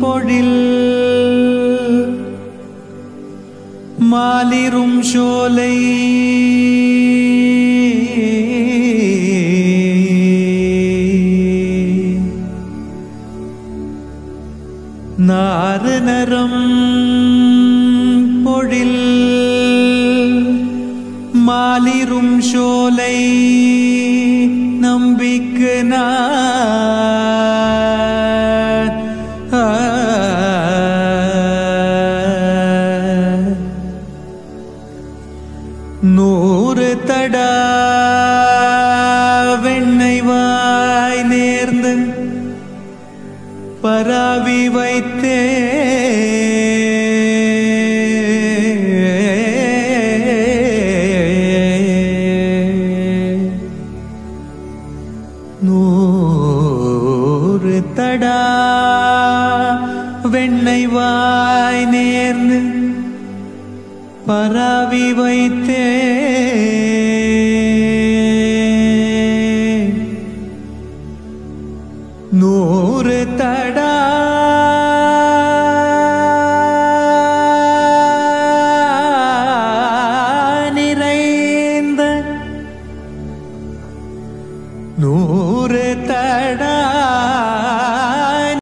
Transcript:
பொழில் மாலிரும் சோலை நாரணரம் பொழில் மாலிரும் சோலை நம்பிக்கு நான் ஆ. நூறு தடா வெண்ணெய் வாய் நேர்ந்து பராவி வைத்தே நூறு தடா வெண்ணெய் வாய் நேர்ந்து பராவி வைத்தே